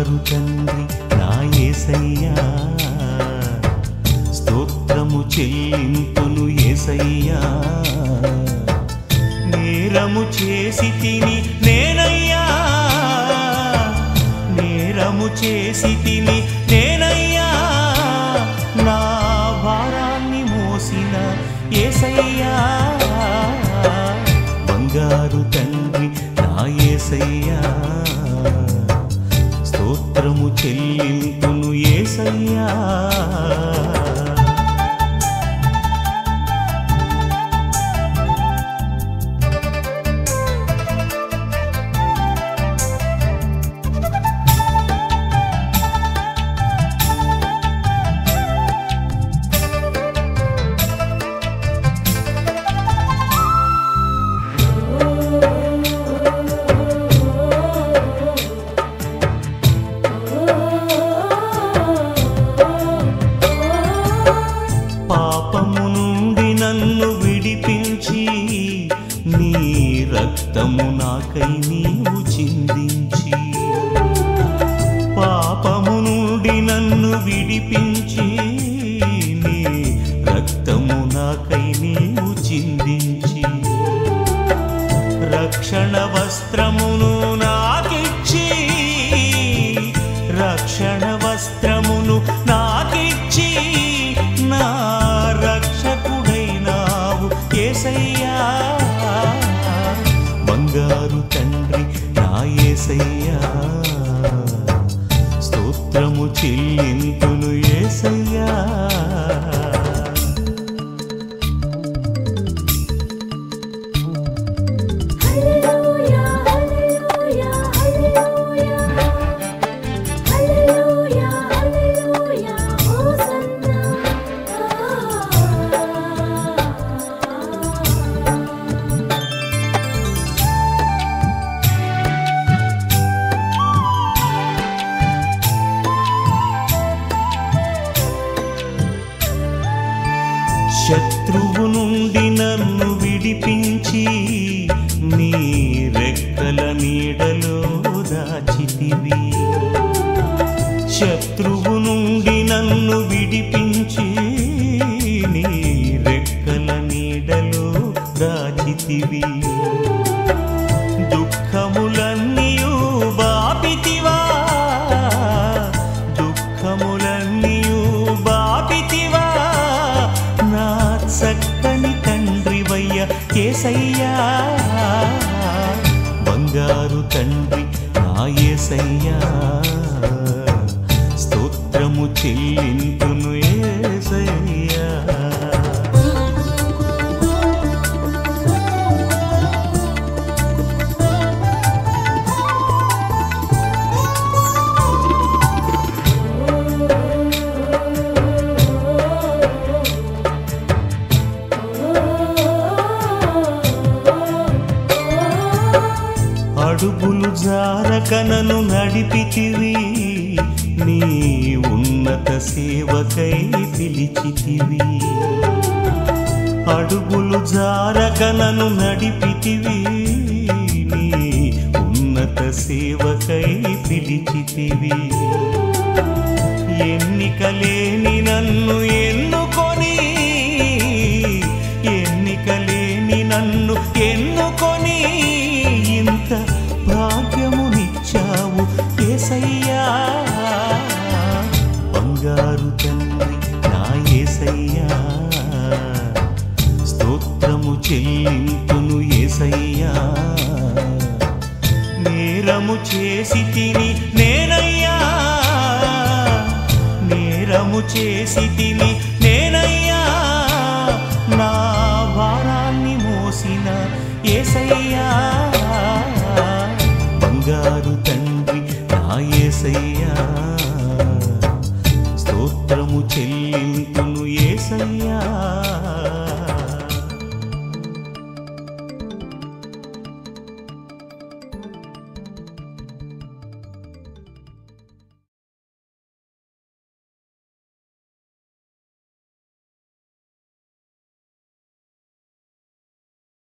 బంగారు తండ్రి నా ఏసయ్యా స్తోత్రము చెల్లింపును ఏసయ్యా నేరము చేసి తిని నేనయ్యా నేరము చేసి తిని నేనయ్యా నా భారాన్ని మోసిన ఏసయ్యా బంగారు తండ్రి నా ఏసయ్యా స్తోత్రము చెల్లింపును ఏసయ్యా పాపము నుండి నన్ను విడిపించి నీ రక్తము నాకై నీవు చిందించి పాపము నుండి నన్ను విడిపించి నీ రక్తము నాకై నీవు చిందించి రక్షణ వస్త్రమును నాకిచ్చి రక్షణ వస్త్రమును నాకిచ్చి నా రక్షకుడైనావు ఏసయ్యా బంగారు తండ్రి నా ఏసయ్యా స్తోత్రము చెల్లింపును ఏసయ్యా హల్లెలూయా హల్లెలూయా హల్లెలూయా హల్లెలూయా హల్లెలూయా హోసన్నా శత్రువు నుండి నన్ను విడిపించి నీ రెక్కల నీడలో దాచితివి శత్రువు నుండి నన్ను విడిపించి నీ రెక్కల నీడలో దాచితివి దుఃఖములన్నీయు బాపితివా దుఃఖములన్నీయు బాపితివా నా చక్కని తండ్రివయ్య కేసయ్యా బంగారు తండ్రి నా ఏసయ్యా స్తోత్రము చెల్లింపును ఏసయ్యా అడుగులు జారకనను నడిపితివి నీ ఉన్నత సేవకై పిలిచితివి అడుగులు జారకనను నడిపితివి నీ ఉన్నత సేవకై పిలిచితివి ఎన్నికలేని నన్ను ఎన్నుకొని ఎన్నికలేని నన్ను ఎన్నుకొని ఇంత భాగ్యమునిచ్చావు ఏసయ్యా బంగారు తండ్రి నా ఏసయ్యా స్తోత్రము చెల్లింపును ఏసయ్యా నేరము చేసి తిని నేనయ్యా నేరము చేసి తిని నేనయ్యా నా భారాన్ని మోసిన ఏసయ్యా